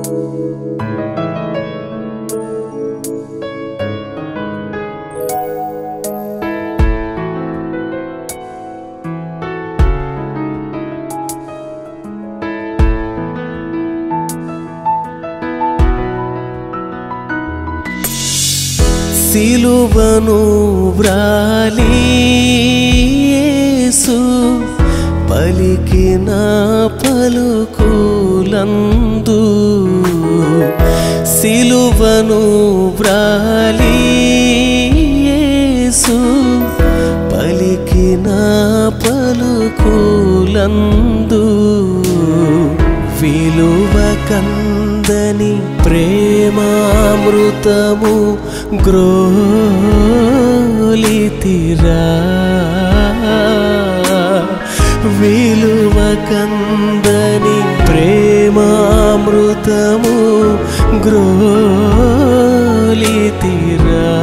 సిలువను వ్రాలి యేసు పలికిన పలుకులందు సిలువను వ్రాలి యేసు పలికిన పలుకులందు విలువ కందని ప్రేమామృతము గ్రోలితిరా విలువ కందని ప్రేమామృతము గ్రోలితిరా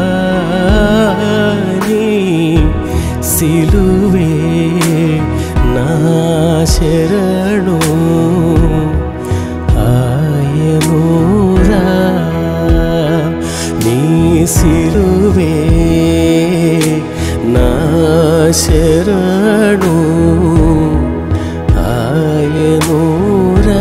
నీ సిలువే నా శరణు ఆయనురా నీ సిలువే నా శరణు ఆయనురా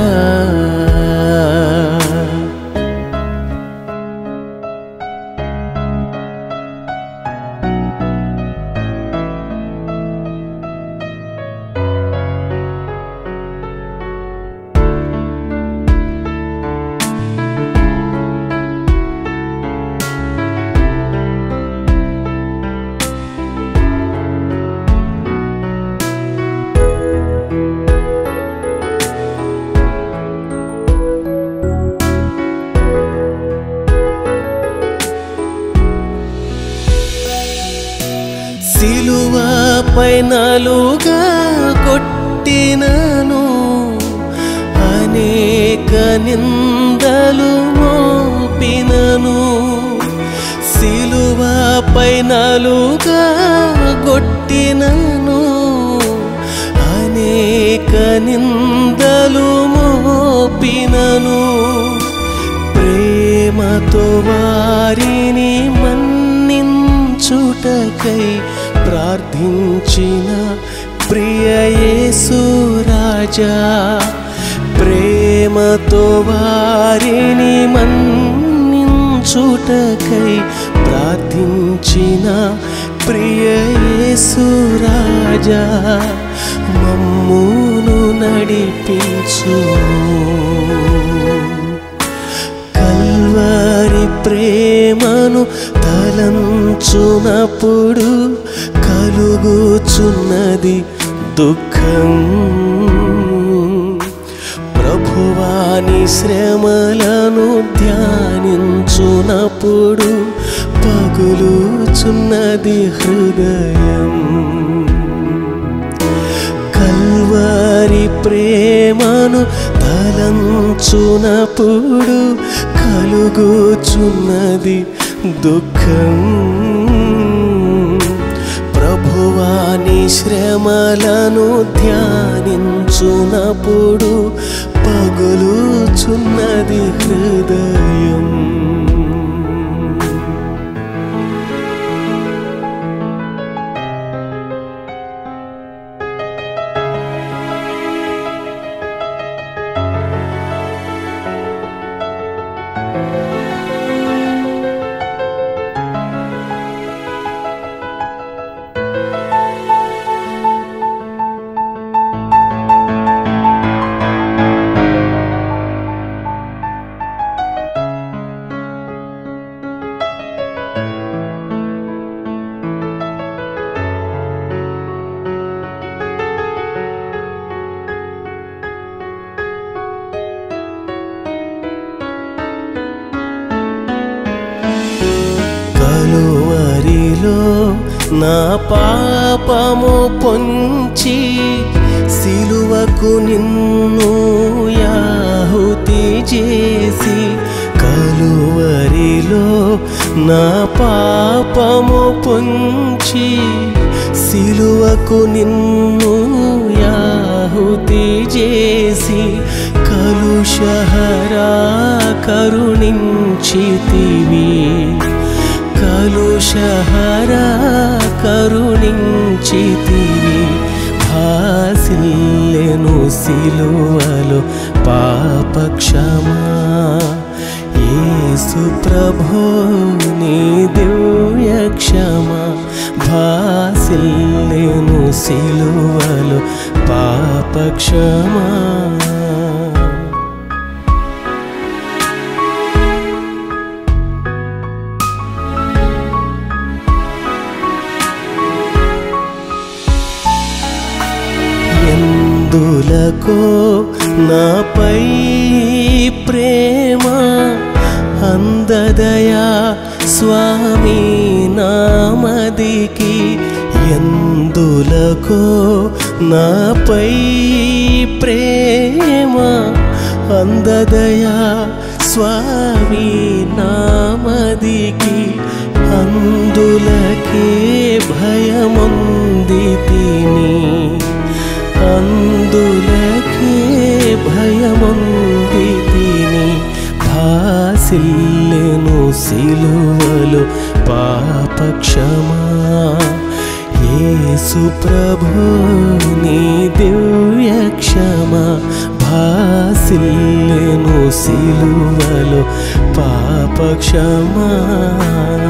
సిలువపై నలుగా కొట్టినను అనేక నిందలు మోపినను సిలువపై నలుగా కొట్టినను అనేక నిందలు మోపినను ప్రేమతో వారిని మన్నించుటకై ప్రార్థించిన ప్రియ యేసు రాజా ప్రేమతో వారిని మన్నించుటకై ప్రార్థించిన ప్రియ యేసు రాజా మమ్మును నడిపించు కల్వారి ప్రేమను తలంచునప్పుడు కలుగుచున్నది దుఃఖం ప్రభువాని శ్రమలను ధ్యానించునప్పుడు పగులుచున్నది హృదయం కల్వారి ప్రేమను తలంచునప్పుడు కలుగుచున్నది దుఃఖం ప్రభువాని శ్రమలను ధ్యానించునప్పుడు పగులుచున్నది హృదయం కలువరిలో నా పాపము పొంచి సిలువకు నిన్ను యాహుతి చేసి కలువరిలో నా పాపము పొంచి సిలువకు నిన్ను యాహుతి చేసి కలుషహరా కరుణించితివి కలుషహరా కరుణించితివి భాసిల్లెను సిలువలో పాపక్షమా యేసు ప్రభో నీ దివ్య క్షమ భాసిల్లెను సిలువలో పాపక్షమా ఎందులకో నాపై ప్రేమ అందదయా స్వామి నామదికి ఎందులకో నాపై ప్రేమ అందదయా స్వామి నామదికి అందులకే భయముంది తిని అందులకే భయముంది తిని భాసిల్లెను సిలువలు పాపక్షమా యేసు ప్రభు నీ దివ్య క్షమ భాసిల్లెను సిలువలు పాపక్షమా